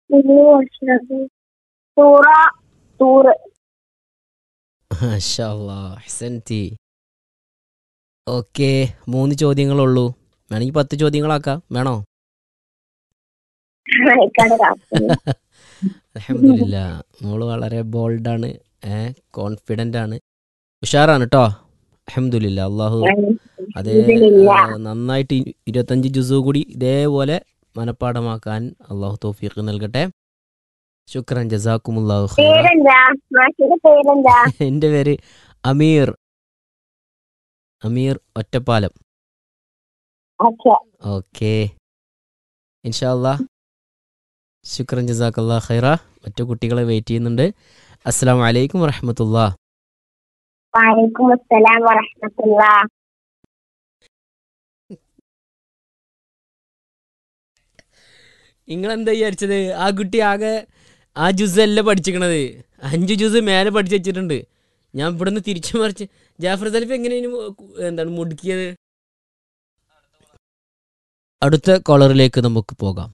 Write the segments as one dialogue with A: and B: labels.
A: സൂറ സൂറ്
B: ഹസൻറ്റി ഓക്കെ മൂന്ന് ചോദ്യങ്ങളുള്ളൂ വേണമെങ്കിൽ പത്ത് ചോദ്യങ്ങളാക്കാം വേണോ അലഹമില്ല മോള് വളരെ ബോൾഡാണ് ഏ കോൺഫിഡൻ്റ് ആണ് ഉഷാറാണ് കേട്ടോ അലഹമില്ല അള്ളാഹു അത് ആ, നന്നായിട്ട് ഇ- ഇരുപത്തഞ്ച് ജുസു കൂടി ഇതേപോലെ മനഃപ്പാടമാക്കാൻ അള്ളാഹു തോഫീഖ് നൽകട്ടെ ശുക്രൻ ജസാക്കുമുല്ലാഹു ഖൈറ
A: പേരെന്താ മാഷിന്റെ പേരെന്താ
B: എൻ്റെ പേര് അമീർ അമീർ ഒറ്റപ്പാലം
A: ഓക്കെ
B: ഓക്കെ ഇൻഷാല്ലാ ശുക്രൻ ജസാക്കല്ലാ ഖൈറ മറ്റു കുട്ടികളെ വെയിറ്റ് ചെയ്യുന്നുണ്ട് അസ്സാം വലൈക്കും വറഹമത്തുള്ള
A: വലൈക്കും അസ്സലാം വറഹ്മത്തുള്ള
B: നിങ്ങൾ എന്താ വിചാരിച്ചത് ആ കുട്ടി ആകെ ആ ജ്യൂസ് അല്ല പഠിച്ചിക്കണത് അഞ്ച് ജ്യൂസ് മേലെ പഠിച്ചു വെച്ചിട്ടുണ്ട് ഞാൻ ഇവിടുന്ന് തിരിച്ചു മറിച്ച് ജാഫർ സലിഫ് എങ്ങനെയാണ് എന്താണ് മുടുക്കിയത് അടുത്ത കോളറിലേക്ക് നമുക്ക് പോകാം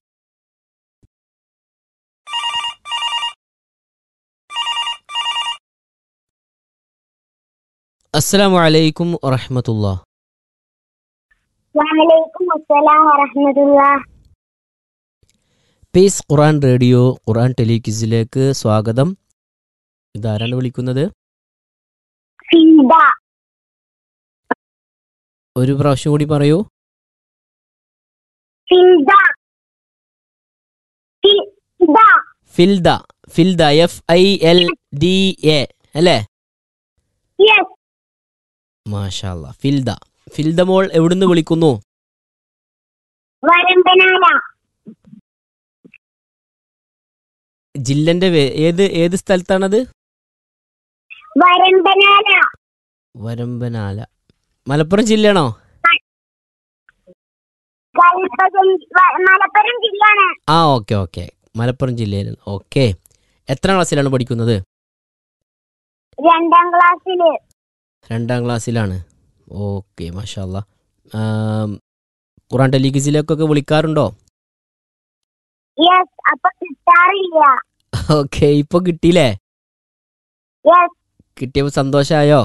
B: അസ്സലാമു അലൈക്കും വറഹമത്തുള്ള
A: വലൈക്കും അസ്സലാം വറഹ്മത്തുള്ള
B: പീസ് ഖുറാൻ റേഡിയോ ഖുറാൻ ടെലിക്വിസിലേക്ക് സ്വാഗതം ഇതാരാണ് വിളിക്കുന്നത്
A: ഫിദ
B: ഒരു പ്രാവശ്യം കൂടി പറയൂ
A: Fida Fida
B: Filda Filda F I L D A അല്ലേ
A: യെസ്
B: മാഷാല്ല ഫിൽദ ഫിൽദ മോൾ എവിടുന്ന് വിളിക്കുന്നു
A: വരമ്പനാല
B: ജില്ലന്റെ പേ- ഏത് ഏത് സ്ഥലത്താണത്
A: വരമ്പനാല
B: വരമ്പനാല മലപ്പുറം ജില്ലയാണോ
A: കൽപ്പകം വ- മലപ്പുറം ജില്ലയാണ്
B: ആ ഓക്കെ ഓക്കെ മലപ്പുറം ജില്ലയിൽ ഓക്കെ എത്ര ക്ലാസ്സിലാണ് പഠിക്കുന്നത്
A: രണ്ടാം ക്ലാസ്സില്
B: രണ്ടാം ക്ലാസ്സിലാണ് ഓക്കെ മാഷാല്ല ഖുറാൻ ടെലിക്വിസിലേക്കൊക്കെ വിളിക്കാറുണ്ടോ
A: യെസ് അപ്പൊ കിട്ടാറില്ല
B: ഓക്കെ ഇപ്പൊ കിട്ടിയില്ലേ
A: യെസ്
B: കിട്ടിയപ്പോൾ സന്തോഷമായോ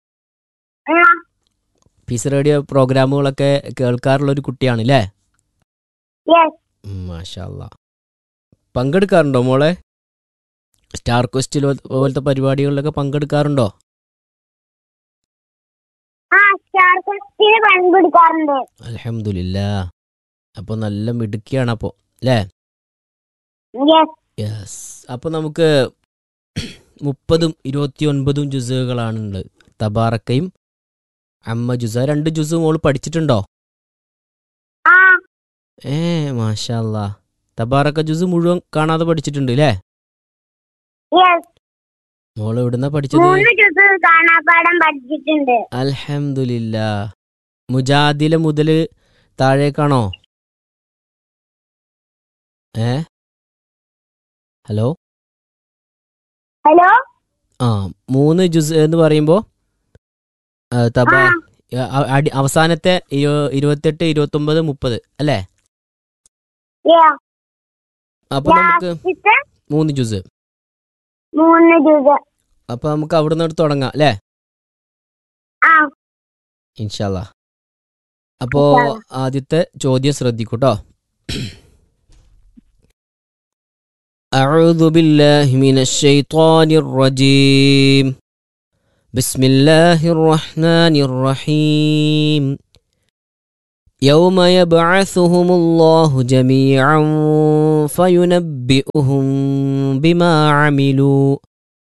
B: പീസ് റേഡിയോ പ്രോഗ്രാമുകളൊക്കെ കേൾക്കാറുള്ള ഒരു കുട്ടിയാണ് അല്ലേ
A: യെസ്
B: മാഷാല്ല പങ്കെടുക്കാറുണ്ടോ മോളെ സ്റ്റാർ ക്വസ്റ്റിൽ പോലത്തെ പരിപാടികളിലൊക്കെ പങ്കെടുക്കാറുണ്ടോ
A: ആ സ്റ്റാർ ക്വസ്റ്റിന് പങ്കെടുക്കാറുണ്ട്
B: അലഹമില്ല അപ്പോൾ നല്ല മിടുക്കിയാണ് അപ്പോൾ അല്ലേ
A: യെസ്
B: യെസ് അപ്പോൾ നമുക്ക് മുപ്പതും ഇരുപത്തി ഒൻപതും ജുസുകളാണുള്ളത് തബാറക്കയും അമ്മ ജുസ രണ്ട് ജുസ് മോള് പഠിച്ചിട്ടുണ്ടോ
A: ആ
B: ഏ മാഷാല്ല തബാറക്ക ജുസ് മുഴുവൻ കാണാതെ പഠിച്ചിട്ടുണ്ട് അല്ലേ
A: യെസ്
B: മോള് എവിടുന്നാ പഠിച്ചത്
A: മൂന്ന് ജ്യൂസ് കാണാപ്പാടം പഠിച്ചിട്ടുണ്ട്
B: അൽഹംദുലില്ല മുജാദില മുതൽ താഴേക്കാണോ ഏ ഹലോ
A: ഹലോ
B: ആ മൂന്ന് ജുസ് എന്ന് പറയുമ്പോൾ തബ
A: ആ
B: അ- അടി- അവസാനത്തെ ഇരു- ഇരുപത്തെട്ട് ഇരുപത്തൊമ്പത് മുപ്പത് അല്ലേ
A: yeah.
B: അപ്പൊ നമുക്ക്
A: ലാസ്റ്റത്തെ
B: മൂന്ന് ജുസ്
A: മൂന്ന് ജ്യൂസ്
B: അപ്പൊ നമുക്ക് അവിടെ നിന്ന് തുടങ്ങാം അല്ലേ
A: ആ
B: ഇൻഷാല്ല അപ്പോ
A: ഇൻഷാല്ലാ.
B: ആദ്യത്തെ ചോദ്യം ശ്രദ്ധിക്കൂട്ടോ أعوذ بالله من الشيطان الرجيم بسم الله الرحمن الرحيم يوم يبعثهم الله جميعا فينبئهم بما عملوا